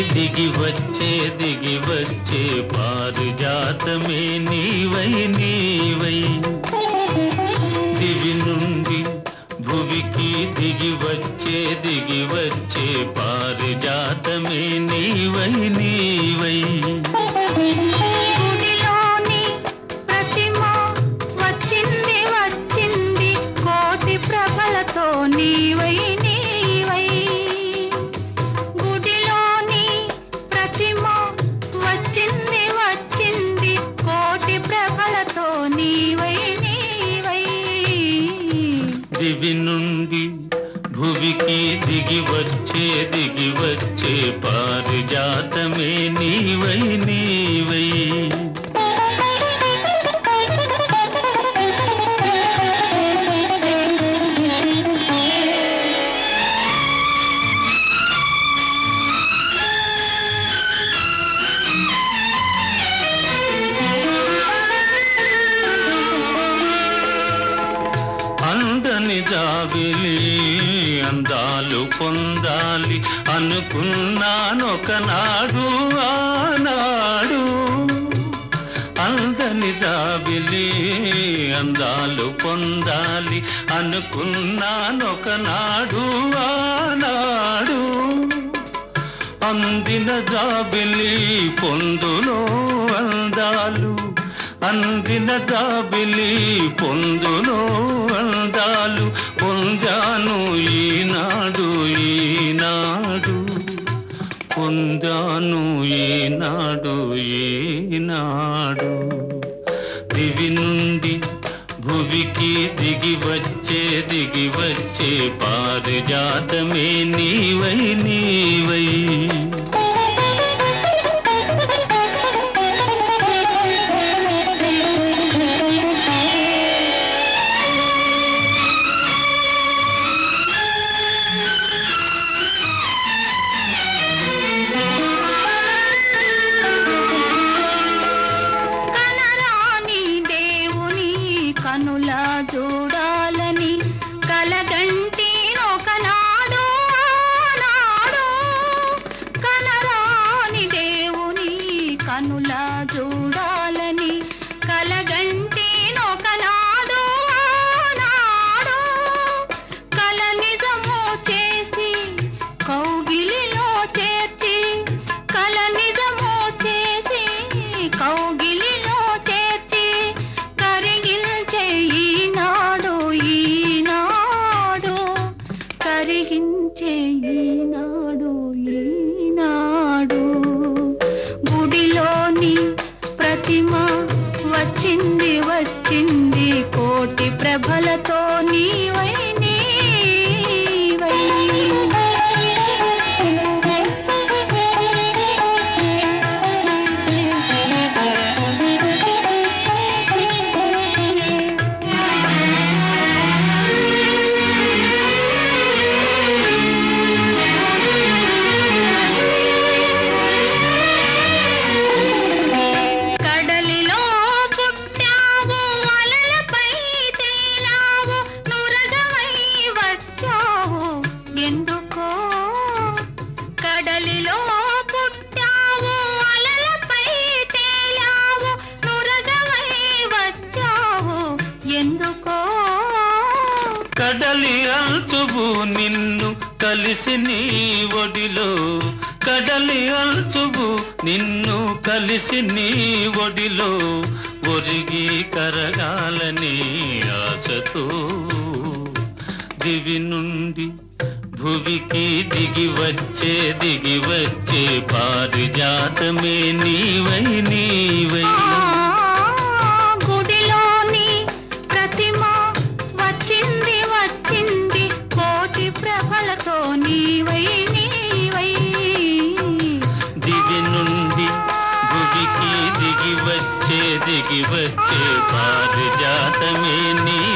దిగి వచ్చే దిగి వచ్చే పారిజాతమే నీవై నీవై దివి నుండి భువికి దిగి వచ్చే దిగి వచ్చే పారిజాతమే నీవై నీవై గుడిలోని ప్రతిమ వచ్చింది వచ్చింది కోటి ప్రభలతో నీవై నీవై గుడిలోని ప్రతిమ వచ్చింది వచ్చింది కోటి ప్రభలతో నీవై నీవై దివి నుండి భువికి దిగి వచ్చే దిగి వచ్చే పారిజాతమే నీవై నీవై అందని జాబిలి అందాలు పొందాలి అనుకున్నానొకనాడు ఆనాడు అందని జాబిలి అందాలు పొందాలి అనుకున్నానొకనాడు ఆనాడు అందిన జాబిలి పొందులో అందాలు అందిన జాబిలి పొందులో అందాలు పొందాను ఈనాడు ఈనాడు పొందాను ఈనాడు ఈనాడు దివి నుండి భువికి దిగి వచ్చే దిగి వచ్చే పారిజాతమే నీవై నీవై కనరాని దేవుని కనుల చూడాలని కలగంటి ఒకనాడు ఆనాడు కనరాని దేవుని కనుల చూడాలని కలగంటి ఒకనాడు ఆనాడు కల నిజము చేసి కౌగిలిలో చేర్చి కల నిజము చేసి కౌగిలిలో చేర్చి కరిగించే ఈనాడు ఈనాడు కరిగించే ఈనాడు ఈనాడు గుడిలోని ప్రతిమ వచ్చింది వచ్చింది కోటి ప్రభలతో నీవై నీవై కడలిలో పుట్టావు అలలపై తేలావు నురగవై వచ్చావు ఎందుకో కడలిలో పుట్టావు అలలపై తేలావు నురగవై వచ్చావు ఎందుకో కడలి అల్చువు నిన్ను కలిసి నీ ఒడిలో కడలి అల్చువు నిన్ను కలిసి నీ ఒడిలో ఒరిగి కరగాలని ఆశతో దివి నుండి భువికి దిగి వచ్చే దిగి వచ్చే పారిజాతమే నీవై నీవై గుడిలోని ప్రతిమ వచ్చింది వచ్చింది కోటి ప్రభలతో నీవై నీవై దివి నుండి భువికి దిగి వచ్చే దిగి వచ్చే పారిజాతమే నీ